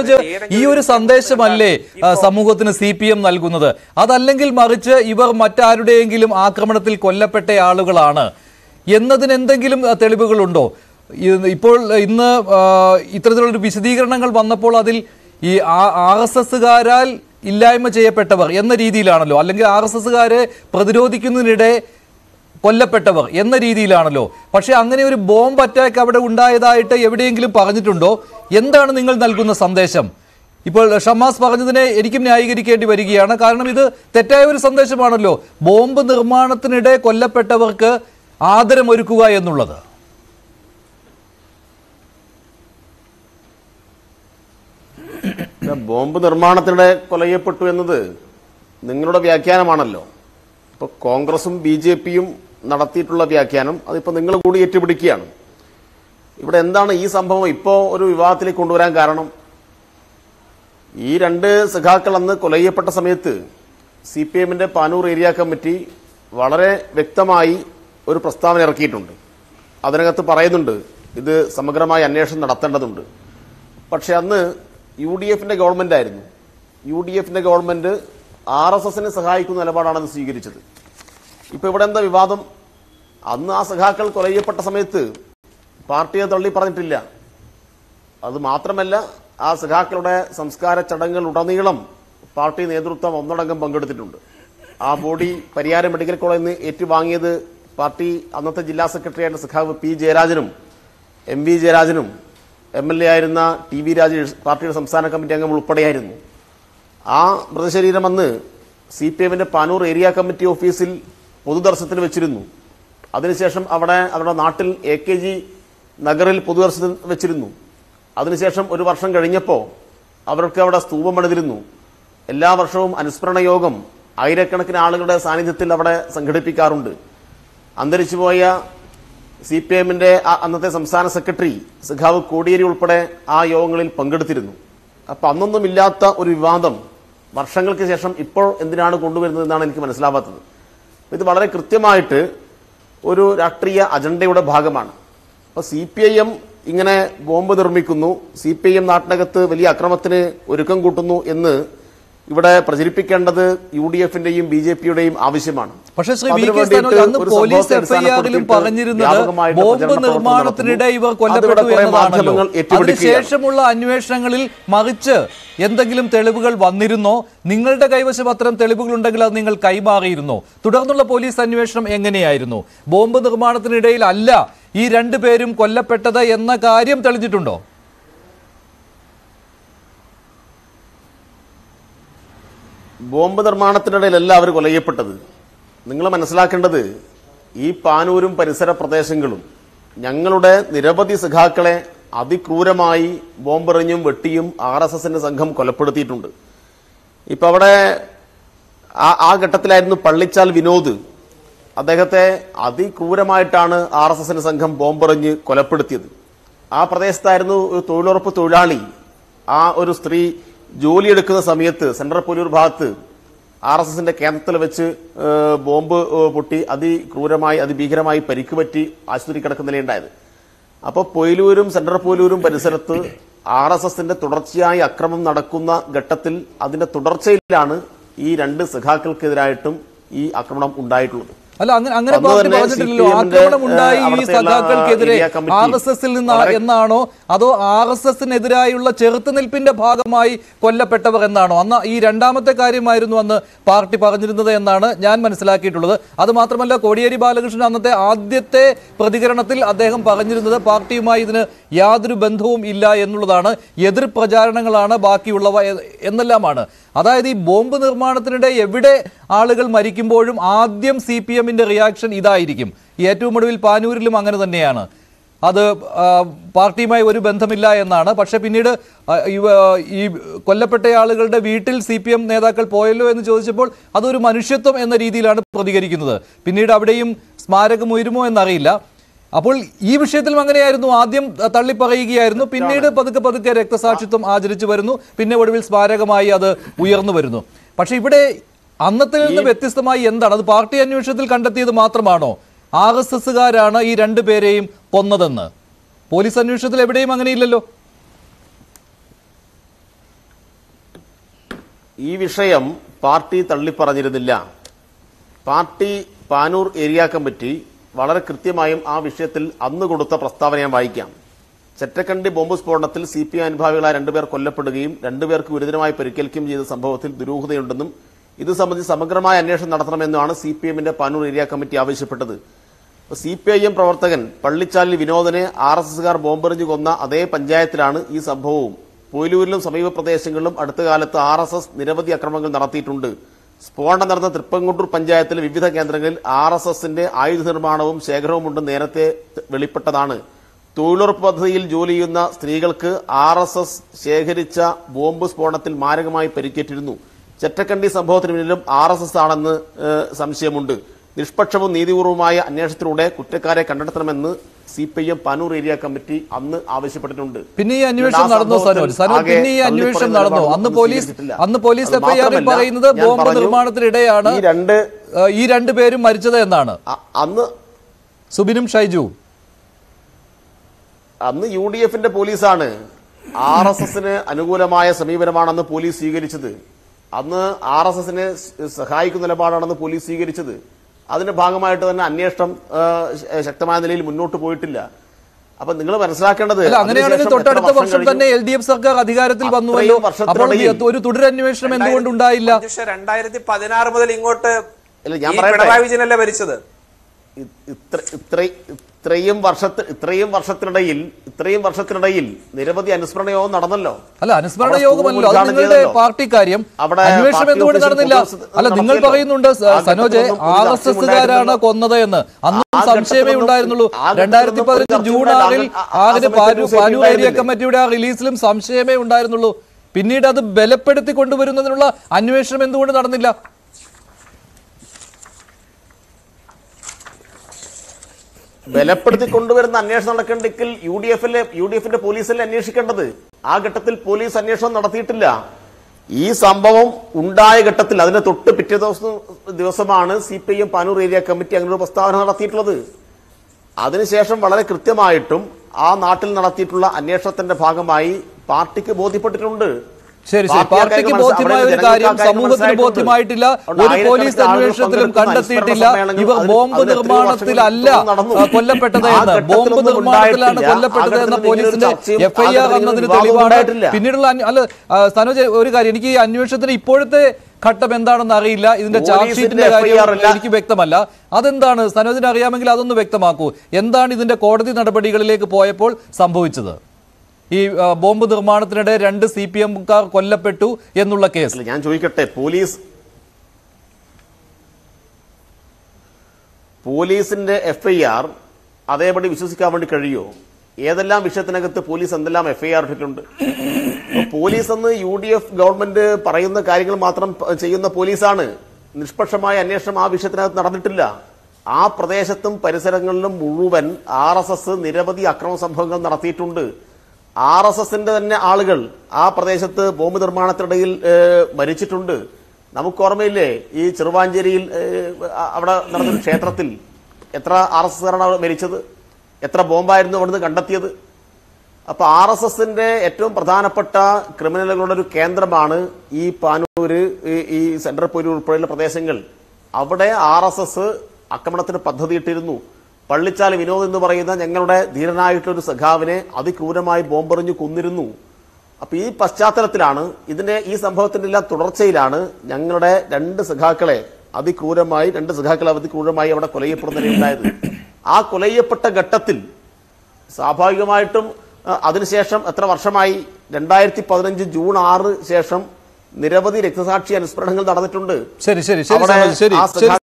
മനോജ് ഈ ഒരു സന്ദേശമല്ലേ ആ, സമൂഹത്തിന് സി പി എം നൽകുന്നത് അതല്ലെങ്കിൽ മറിച്ച് ഇവർ മറ്റാരുടെയെങ്കിലും ആക്രമണത്തിൽ കൊല്ലപ്പെട്ട ആളുകളാണ് എന്നതിന് എന്തെങ്കിലും ആ, തെളിവുകളുണ്ടോ ഇ- ഇപ്പോൾ ഇന്ന് ആ, ഇത്തരത്തിലുള്ളൊരു വിശദീകരണങ്ങൾ വന്നപ്പോൾ അതിൽ ഈ ആർ എസ് എസുകാരാൽ ഇല്ലായ്മ ചെയ്യപ്പെട്ടവർ എന്ന രീതിയിലാണല്ലോ അല്ലെങ്കിൽ ആർ എസ് എസുകാരെ പ്രതിരോധിക്കുന്നതിനിടെ കൊല്ലപ്പെട്ടവർ എന്ന രീതിയിലാണല്ലോ പക്ഷെ അങ്ങനെ ഒരു ബോംബ് അറ്റാക്ക് അവിടെ ഉണ്ടായതായിട്ട് എവിടെയെങ്കിലും പറഞ്ഞിട്ടുണ്ടോ എന്താണ് നിങ്ങൾ നൽകുന്ന സന്ദേശം ഇപ്പോൾ ഷമാസ് പറഞ്ഞതിനെ എനിക്കും ന്യായീകരിക്കേണ്ടി വരികയാണ് കാരണം ഇത് തെറ്റായ ഒരു സന്ദേശമാണല്ലോ ബോംബ് നിർമ്മാണത്തിനിടെ കൊല്ലപ്പെട്ടവർക്ക് ആദരമൊരുക്കുക എന്നുള്ളത് ഇത് ബോംബ് നിർമ്മാണത്തിനിടെ കൊലയപ്പെട്ടു എന്നത് നിങ്ങളുടെ വ്യാഖ്യാനമാണല്ലോ ഇപ്പോൾ കോൺഗ്രസും ബി ജെ പിയും നടത്തിയിട്ടുള്ള വ്യാഖ്യാനം അതിപ്പോൾ നിങ്ങൾ കൂടി ഏറ്റുപിടിക്കുകയാണ് ഇവിടെ എന്താണ് ഈ സംഭവം ഇപ്പോൾ ഒരു വിവാദത്തിലേക്ക് കൊണ്ടുവരാൻ കാരണം ഈ രണ്ട് സഖാക്കൾ അന്ന് കൊലയ്യപ്പെട്ട സമയത്ത് സി പി എമ്മിന്റെ പാനൂർ ഏരിയ കമ്മിറ്റി വളരെ വ്യക്തമായി ഒരു പ്രസ്താവന ഇറക്കിയിട്ടുണ്ട് അതിനകത്ത് പറയുന്നുണ്ട് ഇത് സമഗ്രമായ അന്വേഷണം നടത്തേണ്ടതുണ്ട് പക്ഷെ അന്ന് യു ഡി എഫിന്റെ ഗവൺമെന്റ് ആയിരുന്നു യു ഡി എഫിന്റെ ഗവൺമെന്റ് ആർ എസ് എസിനെ സഹായിക്കുന്ന നിലപാടാണ് സ്വീകരിച്ചത് ഇപ്പൊ ഇവിടെ എന്താ വിവാദം അന്ന് ആ സഖാക്കൾ കൊലയ്യപ്പെട്ട സമയത്ത് പാർട്ടിയെ തള്ളി പറഞ്ഞിട്ടില്ല അത് മാത്രമല്ല ആ സഖാക്കളുടെ സംസ്കാര ചടങ്ങുകൾ ഉടനീളം പാർട്ടി നേതൃത്വം ഒന്നടങ്കം പങ്കെടുത്തിട്ടുണ്ട് ആ ബോഡി പരിയാരം മെഡിക്കൽ കോളേജിൽ നിന്ന് ഏറ്റുവാങ്ങിയത് പാർട്ടി അന്നത്തെ ജില്ലാ സെക്രട്ടറിയായിരുന്ന സഖാവ് പി ജയരാജനും എം വി ജയരാജനും എം എൽ എ ആയിരുന്ന ടി വി രാജേഷ് പാർട്ടിയുടെ സംസ്ഥാന കമ്മിറ്റി അംഗം ഉൾപ്പെടെയായിരുന്നു ആ മൃതശരീരം അന്ന് സി പി എമ്മിന്റെ പാനൂർ ഏരിയ കമ്മിറ്റി ഓഫീസിൽ പൊതുദർശനത്തിന് വെച്ചിരുന്നു അതിനുശേഷം അവിടെ അവരുടെ നാട്ടിൽ എ കെ ജി നഗറിൽ പൊതുദർശനത്തിന് വെച്ചിരുന്നു അതിനുശേഷം ഒരു വർഷം കഴിഞ്ഞപ്പോൾ അവർക്ക് അവിടെ സ്തൂപം പണിതിരുന്നു എല്ലാ വർഷവും അനുസ്മരണ യോഗം ആയിരക്കണക്കിന് ആളുകളുടെ സാന്നിധ്യത്തിൽ അവിടെ സംഘടിപ്പിക്കാറുണ്ട് അന്തരിച്ചുപോയ സി പി എമ്മിന്റെ അന്നത്തെ സംസ്ഥാന സെക്രട്ടറി സഖാവ് കോടിയേരി ഉൾപ്പെടെ ആ യോഗങ്ങളിൽ പങ്കെടുത്തിരുന്നു അപ്പൊ അന്നൊന്നും ഇല്ലാത്ത ഒരു വിവാദം വർഷങ്ങൾക്ക് ശേഷം ഇപ്പോൾ എന്തിനാണ് കൊണ്ടുവരുന്നത് എന്നാണ് എനിക്ക് മനസ്സിലാവാത്തത് ഇത് വളരെ കൃത്യമായിട്ട് ഒരു രാഷ്ട്രീയ അജണ്ടയുടെ ഭാഗമാണ് അപ്പൊ സി പി ഐ എം ഇങ്ങനെ ബോംബ് നിർമ്മിക്കുന്നു സി പി ഐ എം നാട്ടിനകത്ത് വലിയ അക്രമത്തിന് ഒരുക്കം കൂട്ടുന്നു എന്ന് ഇവിടെ പ്രചരിപ്പിക്കേണ്ടത് യു ഡി എഫിന്റെയും ബി ജെ പിയുടെയും ആവശ്യമാണ് പക്ഷേ ശ്രീ വി അതിനു കെ വേണ്ടിയിട്ട് സ്ഥാനോട് അന്ന് ഒരു പോലീസ് സംഭവത്തെ എഫ്ഐആറിലും അടിസ്ഥാനപ്പെടുത്തിയിട്ട് പറഞ്ഞിരുന്നത് വ്യാപകമായിട്ട് ബോംബ് പ്രചരണ പ്രവർത്തനം നിർമ്മാണത്തിനിടെ ഇവർ നടത്തുന്നു. കൊല്ലപ്പെട്ടു അതിവിടെ കുറേ എന്നതാണല്ലോ മാധ്യമങ്ങൾ ഏറ്റുപിടിക്കുകയാണ്. അതിനുശേഷമുള്ള അന്വേഷണങ്ങളിൽ മറിച്ച് എന്തെങ്കിലും തെളിവുകൾ വന്നിരുന്നോ നിങ്ങളുടെ കൈവശം അത്തരം തെളിവുകൾ ഉണ്ടെങ്കിൽ അത് നിങ്ങൾ കൈമാറിയിരുന്നോ തുടർന്നുള്ള പോലീസ് അന്വേഷണം എങ്ങനെയായിരുന്നു ബോംബ് നിർമ്മാണത്തിനിടയിൽ അല്ല ഈ രണ്ടുപേരും കൊല്ലപ്പെട്ടത് എന്ന കാര്യം തെളിഞ്ഞിട്ടുണ്ടോ ബോംബ് നിർമ്മാണത്തിനിടയിലല്ല അവർ കൊലയ്യപ്പെട്ടത് നിങ്ങൾ മനസ്സിലാക്കേണ്ടത് ഈ പാനൂരും പരിസര പ്രദേശങ്ങളും ഞങ്ങളുടെ നിരവധി സഖാക്കളെ അതിക്രൂരമായി ബോംബെറിഞ്ഞും വെട്ടിയും ആർ എസ് എസിന്റെ സംഘം കൊലപ്പെടുത്തിയിട്ടുണ്ട് ഇപ്പൊ അവിടെ ആ ആ ഘട്ടത്തിലായിരുന്നു പള്ളിച്ചാൽ വിനോദ് അദ്ദേഹത്തെ അതിക്രൂരമായിട്ടാണ് ആർ എസ് എസിന്റെ സംഘം ബോംബെറിഞ്ഞ് കൊലപ്പെടുത്തിയത് ആ പ്രദേശത്തായിരുന്നു ഒരു തൊഴിലുറപ്പ് തൊഴിലാളി ആ ഒരു സ്ത്രീ ജോലിയെടുക്കുന്ന സമയത്ത് സെൻട്രൽ പൊല്ലൂർ ഭാഗത്ത് ആർ എസ് എസിന്റെ കേന്ദ്രത്തിൽ വെച്ച് ഏഹ്, ബോംബ് ഏഹ്, പൊട്ടി അതിക്രൂരമായി അതിഭീകരമായി പരിക്ക് പറ്റി ആശുപത്രി കിടക്കുന്ന നിലയുണ്ടായത് അപ്പോൾ പൊയിലൂരും സെൻട്രൽ പൊയിലൂരും പരിസരത്ത് ആർ എസ് എസിന്റെ തുടർച്ചയായി അക്രമം നടക്കുന്ന ഘട്ടത്തിൽ അതിന്റെ തുടർച്ചയിലാണ് ഈ രണ്ട് സഖാക്കൾക്കെതിരായിട്ടും ഈ ആക്രമണം ഉണ്ടായിട്ടുള്ളത് അല്ല അങ്ങനെ അങ്ങനെ അന്ന് പാർട്ടി തന്നെ പറഞ്ഞിട്ടില്ലല്ലോ CPM ന്റെ, ആക്രമണം ഉണ്ടായി ഏഹ്, ഈ അവിടുത്തെയുള്ള, സഖാക്കൾക്കെതിരെ ഏരിയ കമ്മിറ്റി ആർ എസ് എസിൽ നിന്ന് വളരെ- എന്നാണോ അതോ ആർ എസ് എസിനെതിരായുള്ള ചെറുത്തുനിൽപ്പിന്റെ ഭാഗമായി കൊല്ലപ്പെട്ടവർ എന്നാണോ അന്ന് ഈ രണ്ടാമത്തെ കാര്യമായിരുന്നു അന്ന് പാർട്ടി പറഞ്ഞിരുന്നത് എന്നാണ് ഞാൻ മനസ്സിലാക്കിയിട്ടുള്ളത് അത് മാത്രമല്ല കോടിയേരി ബാലകൃഷ്ണൻ അന്നത്തെ ആദ്യത്തെ പ്രതികരണത്തിൽ അദ്ദേഹം പറഞ്ഞിരുന്നത് പാർട്ടിയുമായി ഇതിന് യാതൊരു ബന്ധവും ഇല്ല എന്നുള്ളതാണ് എതിർ പ്രചാരണങ്ങളാണ് ബാക്കിയുള്ളവ എ- എന്നെല്ലാമാണ് അതായത് ഈ ബോംബ് നിർമ്മാണത്തിനിടെ എവിടെ ആളുകൾ മരിക്കുമ്പോഴും ആദ്യം സി പി എമ്മിന്റെ റിയാക്ഷൻ ഇതായിരിക്കും ഏറ്റവും ഒടുവിൽ പാനൂരിലും അങ്ങനെ തന്നെയാണ് അത് ആ, പാർട്ടിയുമായി ഒരു ബന്ധമില്ല എന്നാണ് പക്ഷെ പിന്നീട് ആ, ഇവ- ഈ കൊല്ലപ്പെട്ട ആളുകളുടെ വീട്ടിൽ സി പി എം നേതാക്കൾ പോയല്ലോ എന്ന് ചോദിച്ചപ്പോൾ അതൊരു മനുഷ്യത്വം എന്ന രീതിയിലാണ് പ്രതികരിക്കുന്നത് പിന്നീട് അവിടെയും സ്മാരകം ഉയരുമോ എന്നറിയില്ല അപ്പോൾ ഈ വിഷയത്തിലും അങ്ങനെയായിരുന്നു ആദ്യം തള്ളി പറയുകയായിരുന്നു പിന്നീട് പതുക്കെ പതുക്കെ രക്തസാക്ഷിത്വം ആചരിച്ചു വരുന്നു പിന്നെ ഒടുവിൽ സ്മാരകമായി അത് ഉയർന്നു വരുന്നു പക്ഷെ ഇവിടെ അന്നത്തിൽ നിന്ന് വ്യത്യസ്തമായി എന്താണ് അത് പാർട്ടി അന്വേഷണത്തിൽ കണ്ടെത്തിയത് മാത്രമാണോ ആർ എസ് എസുകാരാണ് ഈ രണ്ടു പേരെയും കൊന്നതെന്ന് പോലീസ് അന്വേഷണത്തിൽ എവിടെയും അങ്ങനെയില്ലല്ലോ ഈ വിഷയം പാർട്ടി തള്ളിപ്പറഞ്ഞിരുന്നില്ല പാർട്ടി പാനൂർ ഏരിയ കമ്മിറ്റി വളരെ കൃത്യമായും ആ വിഷയത്തിൽ അന്ന് കൊടുത്ത പ്രസ്താവന ഞാൻ വായിക്കാം ചെറ്റക്കണ്ടി ബോംബ് സ്ഫോടനത്തിൽ സി പി ഐ അനുഭാവികളായ രണ്ടുപേർ കൊല്ലപ്പെടുകയും രണ്ടുപേർക്ക് ഗുരുതരമായി പരിക്കേൽക്കുകയും ചെയ്ത സംഭവത്തിൽ ദുരൂഹതയുണ്ടെന്നും ഇത് സംബന്ധിച്ച് സമഗ്രമായ അന്വേഷണം നടത്തണമെന്നാണ് സി പി എമ്മിന്റെ പാനൂർ ഏരിയ കമ്മിറ്റി ആവശ്യപ്പെട്ടത് സി പി ഐ എം പ്രവർത്തകൻ പള്ളിച്ചാലിൽ വിനോദനെ ആർ എസ് എസുകാർ ബോംബെറിഞ്ഞ് കൊന്ന അതേ പഞ്ചായത്തിലാണ് ഈ സംഭവവും പൊയിലൂരിലും സമീപ പ്രദേശങ്ങളിലും അടുത്ത കാലത്ത് ആർ എസ് എസ് നിരവധി അക്രമങ്ങൾ നടത്തിയിട്ടുണ്ട് സ്ഫോടനം നടന്ന തൃപ്പങ്കുണ്ടൂർ പഞ്ചായത്തിലെ വിവിധ കേന്ദ്രങ്ങളിൽ ആർ എസ് എസിന്റെ ആയുധ നിർമ്മാണവും ശേഖരവുമുണ്ട് നേരത്തെ വെളിപ്പെട്ടതാണ് തൊഴിലുറപ്പ് പദ്ധതിയിൽ ജോലി ചെയ്യുന്ന സ്ത്രീകൾക്ക് ആർ എസ് എസ് ശേഖരിച്ച ബോംബ് സ്ഫോടനത്തിൽ മാരകമായി പരിക്കേറ്റിരുന്നു ചെറ്റക്കണ്ടി സംഭവത്തിന് പിന്നിലും ആർ എസ് എസ് ആണെന്ന് ഏഹ്, സംശയമുണ്ട് നിഷ്പക്ഷവും നീതിപൂർവമായ അന്വേഷണത്തിലൂടെ കുറ്റക്കാരെ കണ്ടെത്തണമെന്ന് C P I M Panoor area committee അന്ന് ആവശ്യപ്പെട്ടിട്ടുണ്ട് പിന്നെ ഈ അന്വേഷണം ആ നടന്നു സംഭവത്തിൽ സനോജ് സനോജ് ആകെ പിന്നെ ഈ അന്വേഷണം തള്ളിപ്പറയുന്ന നടന്നു നിലപാടൊന്നും അന്ന് പോലീസ് സ്വീകരിച്ചിട്ടില്ല. അന്ന് പോലീസ് അത് എഫ്ഐആറിൽ മാത്രമല്ല, പറയുന്നത് ഞാൻ ബോംബ് പറഞ്ഞു, നിർമ്മാണത്തിനിടെയാണ് ഈ രണ്ട് ഏഹ്, ഈ രണ്ടുപേരും മരിച്ചത് എന്നാണ് അ- അന്ന് സുബിനും ഷൈജുവും അന്ന് യു ഡി എഫിന്റെ പോലീസാണ് ആർ എസ് എസിന് അനുകൂലമായ സമീപനമാണ് അന്ന് പോലീസ് സ്വീകരിച്ചത് അന്ന് ആർ എസ് എസിനെ സഹായിക്കുന്ന നിലപാടാണെന്ന് പോലീസ് സ്വീകരിച്ചത് അതിന്റെ ഭാഗമായിട്ട് തന്നെ അന്വേഷണം ആ, ശ- ശക്തമായ നിലയിൽ മുന്നോട്ട് പോയിട്ടില്ല അപ്പൊ നിങ്ങൾ മനസ്സിലാക്കേണ്ടത് അല്ല അങ്ങനെയാണെങ്കിൽ അതിനുശേഷം എത്ര തൊട്ടടുത്ത വർഷം കഴിഞ്ഞു? തന്നെ എൽ ഡി എഫ് സർക്കാർ അധികാരത്തിൽ അത്രയും വന്നുവല്ലോ അപ്പോൾ വർഷത്തിനിടയിൽ ഒരു തുടരന്വേഷണം എന്തുകൊണ്ട് ഉണ്ടായില്ല മഞ്ജുഷ രണ്ടായിരത്തി പതിനാറ് മുതൽ ഇങ്ങോട്ട് അല്ല, ഞാൻ ഈ പറയട്ടെ. പിണറായി വിജയനല്ലേ ഭരിച്ചത് ഇ- ഇത്ര ഇത്ര- ഇത്രയും വർഷത്തിൽ ഇത്രയും വർഷത്തിനിടയിൽ ഇത്രയും വർഷത്തിനിടയിൽ നിരവധി അനുസ്മരണ യോഗം നടന്നല്ലോ അല്ല അനുസ്മരണ അവിടെ യോഗമല്ലോ അത് ഉദ്ഘാടനം നിങ്ങളുടെ ചെയ്തല്ലോ. പാർട്ടി കാര്യം അവിടെ അന്വേഷണം പാർട്ടി എന്തുകൊണ്ട് ഓഫീസിൽ നടന്നില്ല ഉദ്യോഗസ്ഥർ അല്ല നിങ്ങൾ നടത്തിയല്ലോ. പറയുന്നുണ്ട് സ- ആ ഘട്ടത്തിലൊന്നും സനോജ് ഒരു ആർ എസ് ചർച്ചയും എസുകാരാണ് ഉണ്ടായിരുന്നില്ല. കൊന്നത് എന്ന് അന്നും ആ സംശയമേ ഘട്ടത്തിലൊന്നും ഉണ്ടായിരുന്നുള്ളൂ ആ ഘട്ടത്തിലൊന്നും രണ്ടായിരത്തി ഒരു പതിനഞ്ച് ചർച്ചയും ജൂൺ ഉണ്ടായിരുന്നില്ല. ആറിൽ ആ- ആ ആറിന് സമയത്ത് പാനൂർ ന്യൂസ് പാനൂർ ഏരിയ ഉണ്ടായിരുന്നില്ലേ? കമ്മിറ്റിയുടെ ആ റിലീസിലും സംശയമേ ഉണ്ടായിരുന്നുള്ളൂ പിന്നീട് അത് ബലപ്പെടുത്തി കൊണ്ടുവരുന്നതിനുള്ള അന്വേഷണം എന്തുകൊണ്ട് നടന്നില്ല ബലപ്പെടുത്തി കൊണ്ടുവരുന്ന അന്വേഷണം നടക്കണ്ടെങ്കിൽ യു ഡി എഫിലെ യു ഡി എഫിന്റെ പോലീസല്ലേ അന്വേഷിക്കേണ്ടത് ആ ഘട്ടത്തിൽ പോലീസ് അന്വേഷണം നടത്തിയിട്ടില്ല ഈ സംഭവം ഉണ്ടായ ഘട്ടത്തിൽ അതിന് തൊട്ട് പിറ്റേ ദിവസം ദിവസമാണ് C P I M Panoor area committee അങ്ങനെ ഒരു പ്രസ്താവന നടത്തിയിട്ടുള്ളത് അതിനുശേഷം വളരെ കൃത്യമായിട്ടും ആ നാട്ടിൽ നടത്തിയിട്ടുള്ള അന്വേഷണത്തിന്റെ ഭാഗമായി പാർട്ടിക്ക് ബോധ്യപ്പെട്ടിട്ടുണ്ട് ശരി ശരി പാർട്ടി പാർട്ടിക്ക് അക്കാര്യം ബോധ്യമായ ഒരു മനസ്സിലാ- കാര്യം ജനങ്ങൾക്ക് ആ കാര്യം സമൂഹത്തിന് മനസ്സിലായിട്ടുണ്ട്. ബോധ്യമായിട്ടില്ല അതുകൊണ്ട് ഒരു ആയിരക്കണക്കിന് പോലീസ് ആളുകൾ അന്വേഷണത്തിലും പങ്കെടുക്കുന്ന കണ്ടെത്തിയിട്ടില്ല അനുസ്മരണ സമ്മേളനങ്ങൾ ഇവർ അതിന് ബോംബ് അതിന് എത്രയോ നിർമ്മാണത്തിലല്ല വർഷങ്ങൾക്ക് നടന്നു. ആ, കൊല്ലപ്പെട്ടത് ആ എന്ന് ഘട്ടത്തിലൊന്നും ബോംബ് നിർമ്മാണത്തിലാണ് ഉണ്ടായിട്ടില്ല. കൊല്ലപ്പെട്ടത് ആ എന്ന ഘട്ടത്തിൽ പോലീസിന്റെ ഇങ്ങനൊരു ചർച്ചയും എഫ് ഐ ആ ആർ ഘട്ടത്തിൽ എന്നതിന് വിവാദവും തെളിവാണ് ഉണ്ടായിട്ടില്ല. പിന്നീടുള്ള അന്വ- അല്ല ആ, സനോജ് ഒരു കാര്യം എനിക്ക് ഈ അന്വേഷണത്തിന് ഇപ്പോഴത്തെ ഘട്ടം എന്താണെന്ന് അറിയില്ല ഇതിന്റെ ചാർജ് പോലീസിന്റെ ഷീറ്റിന്റെ കാര്യം FIR അല്ല. എനിക്ക് വ്യക്തമല്ല അതെന്താണ് സനോജിന് അറിയാമെങ്കിൽ അതൊന്ന് വ്യക്തമാക്കൂ എന്താണ് ഇതിന്റെ കോടതി നടപടികളിലേക്ക് പോയപ്പോൾ സംഭവിച്ചത് ഈ ആ, ബോംബ് നിർമ്മാണത്തിനിടെ രണ്ട് സി പി എംകാർ കൊല്ലപ്പെട്ടു എന്നുള്ള കേസ് അല്ല ഞാൻ ചോദിക്കട്ടെ പോലീസ് പോലീസിന്റെ എഫ് ഐ ആർ അതേപടി വിശ്വസിക്കാൻ വേണ്ടി കഴിയോ ഏതെല്ലാം വിഷയത്തിനകത്ത് പോലീസ് എന്തെല്ലാം എഫ് ഐ ആർ ഇട്ടിട്ടുണ്ട് അപ്പൊ പോലീസ് എന്ന് യു ഡി എഫ് ഗവൺമെന്റ് പറയുന്ന കാര്യങ്ങൾ മാത്രം പ- ചെയ്യുന്ന പോലീസാണ് നിഷ്പക്ഷമായ അന്വേഷണം ആ വിഷയത്തിനകത്ത് നടന്നിട്ടില്ല ആ പ്രദേശത്തും പരിസരങ്ങളിലും മുഴുവൻ ആർ എസ് എസ് നിരവധി അക്രമ സംഭവങ്ങൾ നടത്തിയിട്ടുണ്ട് ആർ എസ് എസിന്റെ തന്നെ ആളുകൾ ആ പ്രദേശത്ത് ബോംബ് നിർമ്മാണത്തിനിടയിൽ ഏഹ്, മരിച്ചിട്ടുണ്ട് നമുക്ക് ഓർമ്മയില്ലേ ഈ ചെറുവാഞ്ചേരിയിൽ ഏഹ്, അ- അവിടെ നടന്നൊരു ക്ഷേത്രത്തിൽ എത്ര ആർ എസ് എസ്കാരാണ് അവിടെ മരിച്ചത് എത്ര ബോംബായിരുന്നു അവിടുന്ന് കണ്ടെത്തിയത് അപ്പൊ ആർ എസ് എസിന്റെ ഏറ്റവും പ്രധാനപ്പെട്ട ക്രിമിനലുകളുടെ ഒരു കേന്ദ്രമാണ് ഈ പാനൂര് ഈ- ഈ സെൻട്രൽ പൊരി ഉൾപ്പെടെയുള്ള പ്രദേശങ്ങൾ അവിടെ ആർ എസ് എസ് ആക്രമണത്തിന് പദ്ധതിയിട്ടിരുന്നു പള്ളിച്ചാൽ വിനോദ് എന്ന് പറയുന്ന ഞങ്ങളുടെ ധീരനായിട്ടുള്ള ഒരു സഖാവിനെ അതിക്രൂരമായി ബോംബെറിഞ്ഞു കൊന്നിരുന്നു അപ്പൊ ഈ പശ്ചാത്തലത്തിലാണ് ഇതിന്റെ ഈ സംഭവത്തിന്റെ എല്ലാം തുടർച്ചയിലാണ് ഞങ്ങളുടെ രണ്ട് സഖാക്കളെ അതിക്രൂരമായി രണ്ട് സഖാക്കളെ അതിക്രൂരമായി അവിടെ കൊലയപ്പെടുന്നതിനുണ്ടായത് ആ കൊലയപ്പെട്ട ഘട്ടത്തിൽ സ്വാഭാവികമായിട്ടും ആ, അതിനുശേഷം എത്ര വർഷമായി രണ്ടായിരത്തി പതിനഞ്ച് ജൂൺ ആറ് ശേഷം നിരവധി രക്തസാക്ഷി അനുസ്മരണങ്ങൾ നടന്നിട്ടുണ്ട് ശരി ശരി ശരി അവിടെ സനോജ് ശരി ആ ശരി